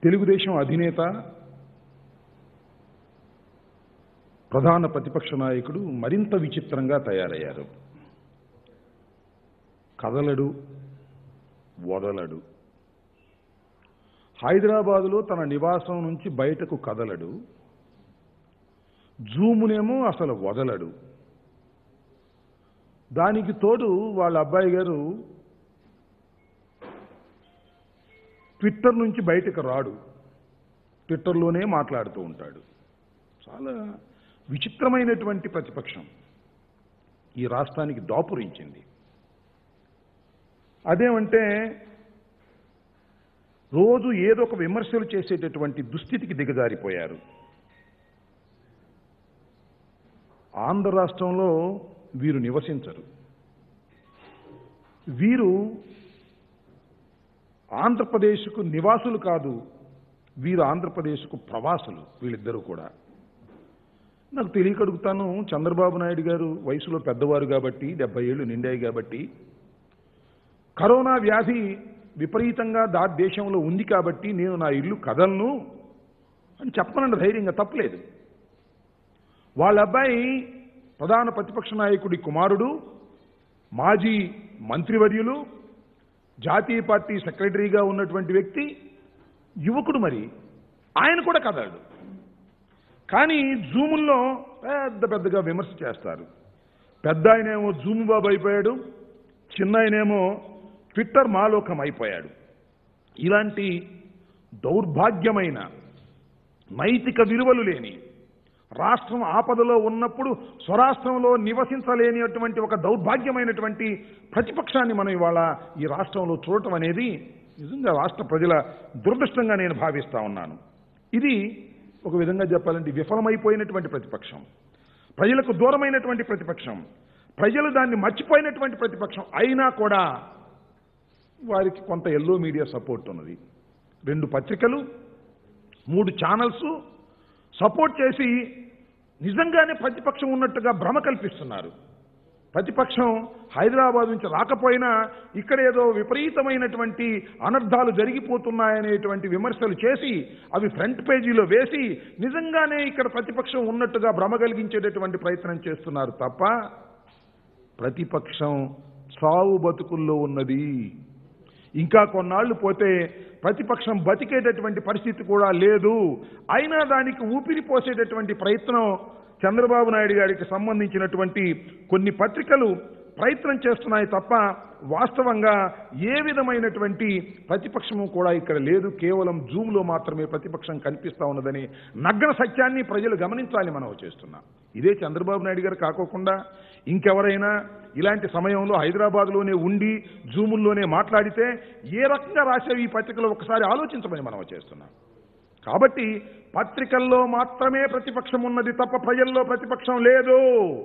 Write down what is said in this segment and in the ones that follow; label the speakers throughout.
Speaker 1: తెలుగుదేశం అధినేత ప్రధాన ప్రతిపక్ష నాయకుడు మరింత విచిత్రంగా తయారయ్యారు కదలడు వదలడు హైదరాబాదులో తన నివాసం నుంచి బయటకు కదలడు జూమునేమో అసలు వదలడు దానికి తోడు వాళ్ళ అబ్బాయి గారు ట్విట్టర్ నుంచి బయటకు రాడు ట్విట్టర్లోనే మాట్లాడుతూ ఉంటాడు చాలా విచిత్రమైనటువంటి ప్రతిపక్షం ఈ రాష్ట్రానికి దాపురించింది అదేమంటే రోజు ఏదో ఒక విమర్శలు చేసేటటువంటి దుస్థితికి దిగజారిపోయారు ఆంధ్ర రాష్ట్రంలో వీరు నివసించరు వీరు ఆంధ్రప్రదేశ్కు నివాసులు కాదు వీరు ఆంధ్రప్రదేశ్కు ప్రవాసులు వీళ్ళిద్దరూ కూడా నాకు తెలియక అడుగుతాను చంద్రబాబు నాయుడు గారు వయసులో పెద్దవారు కాబట్టి డెబ్బై ఏళ్ళు నిండాయి కాబట్టి కరోనా వ్యాధి విపరీతంగా దా దేశంలో ఉంది కాబట్టి నేను నా ఇల్లు కదలను అని చెప్పనండి ధైర్యంగా తప్పలేదు వాళ్ళ అబ్బాయి ప్రధాన ప్రతిపక్ష నాయకుడి కుమారుడు మాజీ మంత్రివర్యులు జాతీయ పార్టీ సెక్రటరీగా ఉన్నటువంటి వ్యక్తి యువకుడు మరి ఆయన కూడా కదలడు కానీ జూముల్లో పెద్ద పెద్దగా విమర్శ చేస్తారు పెద్ద ఆయనేమో జూమ్ బాబు అయిపోయాడు చిన్న ఆయనేమో ట్విట్టర్ మాలోకం అయిపోయాడు ఇలాంటి దౌర్భాగ్యమైన నైతిక విలువలు లేని రాష్ట్రం ఆపదలో ఉన్నప్పుడు స్వరాష్ట్రంలో నివసించలేనిటువంటి ఒక దౌర్భాగ్యమైనటువంటి ప్రతిపక్షాన్ని మనం ఇవాళ ఈ రాష్ట్రంలో చూడటం అనేది నిజంగా రాష్ట్ర ప్రజల దురదృష్టంగా నేను భావిస్తా ఉన్నాను ఇది ఒక విధంగా చెప్పాలంటే విఫలమైపోయినటువంటి ప్రతిపక్షం ప్రజలకు దూరమైనటువంటి ప్రతిపక్షం ప్రజలు దాన్ని మర్చిపోయినటువంటి ప్రతిపక్షం అయినా కూడా వారికి కొంత ఎల్లో మీడియా సపోర్ట్ ఉన్నది రెండు పత్రికలు మూడు ఛానల్స్ సపోర్ట్ చేసి నిజంగానే ప్రతిపక్షం ఉన్నట్టుగా భ్రమ కల్పిస్తున్నారు ప్రతిపక్షం హైదరాబాద్ నుంచి రాకపోయినా ఇక్కడ ఏదో విపరీతమైనటువంటి అనర్థాలు జరిగిపోతున్నాయనేటువంటి విమర్శలు చేసి అవి ఫ్రంట్ పేజీలో వేసి నిజంగానే ఇక్కడ ప్రతిపక్షం ఉన్నట్టుగా భ్రమ కలిగించేటటువంటి ప్రయత్నం చేస్తున్నారు తప్ప ప్రతిపక్షం సావు బతుకుల్లో ఉన్నది ఇంకా కొన్నాళ్లు పోతే ప్రతిపక్షం బతికేటటువంటి పరిస్థితి కూడా లేదు అయినా దానికి ఊపిరి పోసేటటువంటి ప్రయత్నం చంద్రబాబు నాయుడు గారికి సంబంధించినటువంటి కొన్ని పత్రికలు ప్రయత్నం చేస్తున్నాయి తప్ప వాస్తవంగా ఏ విధమైనటువంటి ప్రతిపక్షము కూడా ఇక్కడ లేదు కేవలం జూమ్లో మాత్రమే ప్రతిపక్షం కనిపిస్తా ఉన్నదని నగ్న సత్యాన్ని ప్రజలు గమనించాలి మనం చేస్తున్నాం ఇదే చంద్రబాబు నాయుడు గారు కాకోకుండా ఇంకెవరైనా ఇలాంటి సమయంలో హైదరాబాద్లోనే ఉండి జూముల్లోనే మాట్లాడితే ఏ రకంగా రాసేవి ఈ పత్రికలు ఒకసారి ఆలోచించమని మనం చేస్తున్నాం కాబట్టి పత్రికల్లో మాత్రమే ప్రతిపక్షం ఉన్నది తప్ప ప్రజల్లో ప్రతిపక్షం లేదు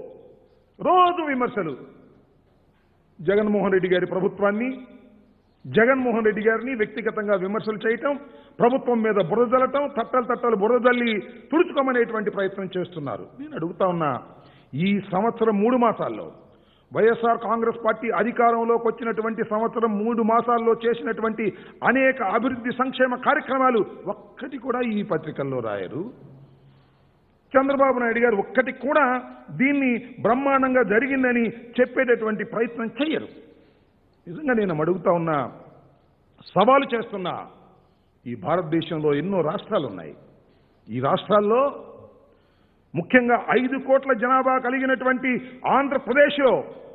Speaker 1: రోజు విమర్శలు జగన్మోహన్ రెడ్డి గారి ప్రభుత్వాన్ని జగన్మోహన్ రెడ్డి గారిని వ్యక్తిగతంగా విమర్శలు చేయటం ప్రభుత్వం మీద బురద జల్లటం తట్టలు తట్టలు బురద జల్లి తుడుచుకోమనేటువంటి ప్రయత్నం చేస్తున్నారు నేను అడుగుతా ఉన్నా ఈ సంవత్సరం మూడు మాసాల్లో వైఎస్ఆర్ కాంగ్రెస్ పార్టీ అధికారంలోకి వచ్చినటువంటి సంవత్సరం మూడు మాసాల్లో చేసినటువంటి అనేక అభివృద్ధి సంక్షేమ కార్యక్రమాలు ఒక్కటి కూడా ఈ పత్రికల్లో రాయరు చంద్రబాబు నాయుడు గారు ఒక్కటి కూడా దీన్ని బ్రహ్మాండంగా జరిగిందని చెప్పేటటువంటి ప్రయత్నం చెయ్యరు నిజంగా నేను అడుగుతా ఉన్నా సవాలు చేస్తున్నా ఈ భారతదేశంలో ఎన్నో రాష్ట్రాలు ఉన్నాయి ఈ రాష్ట్రాల్లో ముఖ్యంగా ఐదు కోట్ల జనాభా కలిగినటువంటి ఆంధ్రప్రదేశ్లో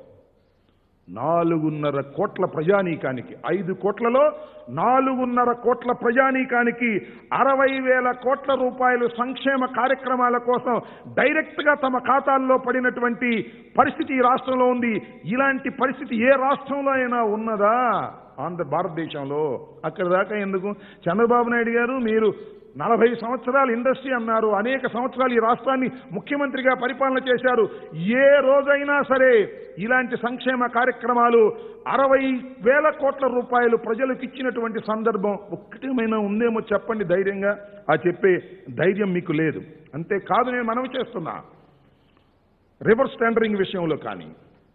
Speaker 1: నాలుగున్నర కోట్ల ప్రజానీకానికి ఐదు కోట్లలో నాలుగున్నర కోట్ల ప్రజానీకానికి అరవై వేల కోట్ల రూపాయలు సంక్షేమ కార్యక్రమాల కోసం డైరెక్ట్గా తమ ఖాతాల్లో పడినటువంటి పరిస్థితి ఈ రాష్ట్రంలో ఉంది ఇలాంటి పరిస్థితి ఏ రాష్ట్రంలో అయినా ఉన్నదా ఆంధ్ర భారతదేశంలో అక్కడ దాకా ఎందుకు చంద్రబాబు నాయుడు గారు మీరు నలభై సంవత్సరాలు ఇండస్ట్రీ అన్నారు అనేక సంవత్సరాలు ఈ రాష్ట్రాన్ని ముఖ్యమంత్రిగా పరిపాలన చేశారు ఏ రోజైనా సరే ఇలాంటి సంక్షేమ కార్యక్రమాలు అరవై వేల కోట్ల రూపాయలు ప్రజలకు ఇచ్చినటువంటి సందర్భం ఒక్కటేమైనా ఉందేమో చెప్పండి ధైర్యంగా ఆ చెప్పే ధైర్యం మీకు లేదు అంతేకాదు నేను మనవి చేస్తున్నా రివర్స్ టెండరింగ్ విషయంలో కానీ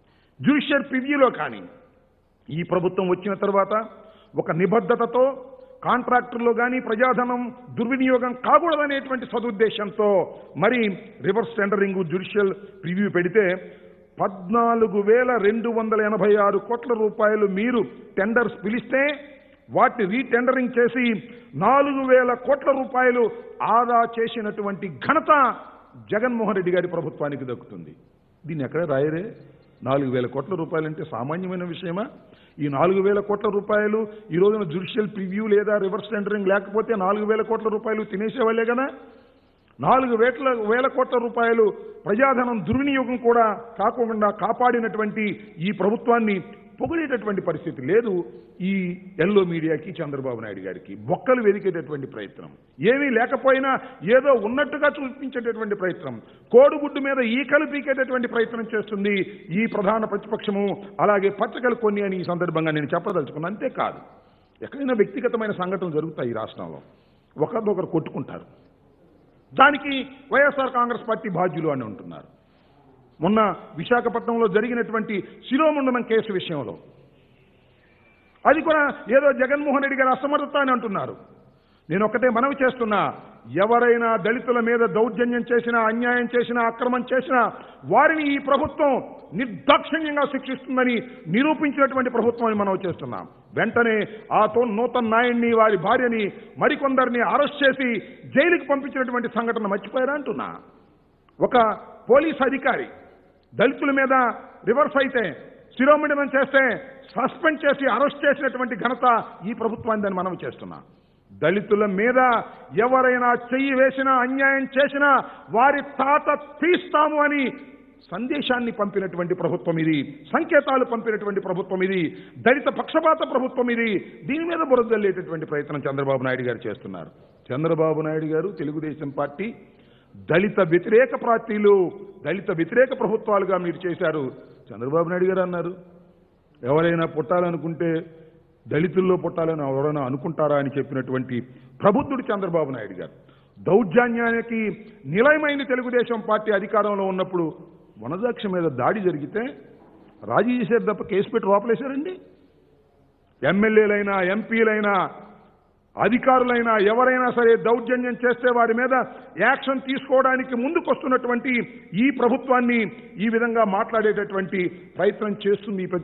Speaker 1: జ్యుడిషియర్ ప్రివ్యూలో కానీ ఈ ప్రభుత్వం వచ్చిన తర్వాత ఒక నిబద్ధతతో కాంట్రాక్టర్లో కానీ ప్రజాధనం దుర్వినియోగం కాకూడదనేటువంటి సదుద్దేశంతో మరి రివర్స్ టెండరింగ్ జ్యుడిషియల్ ప్రివ్యూ పెడితే పద్నాలుగు వేల రెండు వందల ఎనభై ఆరు కోట్ల రూపాయలు మీరు టెండర్స్ పిలిస్తే వాటిని రీటెండరింగ్ చేసి నాలుగు వేల కోట్ల రూపాయలు ఆదా చేసినటువంటి ఘనత జగన్మోహన్ రెడ్డి గారి ప్రభుత్వానికి దక్కుతుంది దీన్ని ఎక్కడ రాయరే నాలుగు వేల కోట్ల రూపాయలు అంటే సామాన్యమైన విషయమా ఈ నాలుగు వేల కోట్ల రూపాయలు ఈ రోజున జ్యుడిషియల్ ప్రివ్యూ లేదా రివర్స్ టెండరింగ్ లేకపోతే నాలుగు వేల కోట్ల రూపాయలు తినేసేవాళ్లే కదా నాలుగు వేల వేల కోట్ల రూపాయలు ప్రజాధనం దుర్వినియోగం కూడా కాకుండా కాపాడినటువంటి ఈ ప్రభుత్వాన్ని పొగిడేటటువంటి పరిస్థితి లేదు ఈ ఎల్లో మీడియాకి చంద్రబాబు నాయుడు గారికి బొక్కలు వెదికేటటువంటి ప్రయత్నం ఏమీ లేకపోయినా ఏదో ఉన్నట్టుగా చూపించేటటువంటి ప్రయత్నం కోడిగుడ్డు మీద ఈకలు పీకేటటువంటి ప్రయత్నం చేస్తుంది ఈ ప్రధాన ప్రతిపక్షము అలాగే పచ్చకలు కొన్ని అని ఈ సందర్భంగా నేను చెప్పదలుచుకున్నాను అంతేకాదు ఎక్కడైనా వ్యక్తిగతమైన సంఘటనలు జరుగుతాయి ఈ రాష్ట్రంలో ఒకరినొకరు కొట్టుకుంటారు దానికి వైఎస్ఆర్ కాంగ్రెస్ పార్టీ బాధ్యులు అని ఉంటున్నారు మొన్న విశాఖపట్నంలో జరిగినటువంటి శిరోమండనం కేసు విషయంలో అది కూడా ఏదో జగన్మోహన్ రెడ్డి గారి అసమర్థత అని అంటున్నారు నేను ఒకటే మనవి చేస్తున్నా ఎవరైనా దళితుల మీద దౌర్జన్యం చేసినా అన్యాయం చేసినా అక్రమం చేసినా వారిని ఈ ప్రభుత్వం నిర్దాక్షిణ్యంగా శిక్షిస్తుందని నిరూపించినటువంటి ప్రభుత్వం అని మనం చేస్తున్నాం వెంటనే ఆ తో నూతన్ నాయుడిని వారి భార్యని మరికొందరిని అరెస్ట్ చేసి జైలుకి పంపించినటువంటి సంఘటన మర్చిపోయారా అంటున్నా ఒక పోలీస్ అధికారి దళితుల మీద రివర్స్ అయితే శిరోమండనం చేస్తే సస్పెండ్ చేసి అరెస్ట్ చేసినటువంటి ఘనత ఈ ప్రభుత్వాన్ని మనం చేస్తున్నాం దళితుల మీద ఎవరైనా చెయ్యి వేసినా అన్యాయం చేసినా వారి తాత తీస్తాము అని సందేశాన్ని పంపినటువంటి ప్రభుత్వం ఇది సంకేతాలు పంపినటువంటి ప్రభుత్వం ఇది దళిత పక్షపాత ప్రభుత్వం ఇది దీని మీద బురదల్లేటటువంటి ప్రయత్నం చంద్రబాబు నాయుడు గారు చేస్తున్నారు చంద్రబాబు నాయుడు గారు తెలుగుదేశం పార్టీ దళిత వ్యతిరేక పార్టీలు దళిత వ్యతిరేక ప్రభుత్వాలుగా మీరు చేశారు చంద్రబాబు నాయుడు గారు అన్నారు ఎవరైనా పుట్టాలనుకుంటే దళితుల్లో పుట్టాలని ఎవరైనా అనుకుంటారా అని చెప్పినటువంటి ప్రబుద్ధుడు చంద్రబాబు నాయుడు గారు దౌర్జన్యానికి నిలయమైన తెలుగుదేశం పార్టీ అధికారంలో ఉన్నప్పుడు వనజాక్ష మీద దాడి జరిగితే రాజీ చేశారు తప్ప కేసు పెట్టి లోపలేశారండి ఎమ్మెల్యేలైనా ఎంపీలైనా అధికారులైనా ఎవరైనా సరే దౌర్జన్యం చేస్తే వారి మీద యాక్షన్ తీసుకోవడానికి ముందుకొస్తున్నటువంటి ఈ ప్రభుత్వాన్ని ఈ విధంగా మాట్లాడేటటువంటి ప్రయత్నం చేస్తుంది ఈ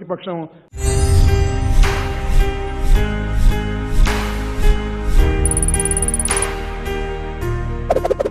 Speaker 1: ప్రతిపక్షం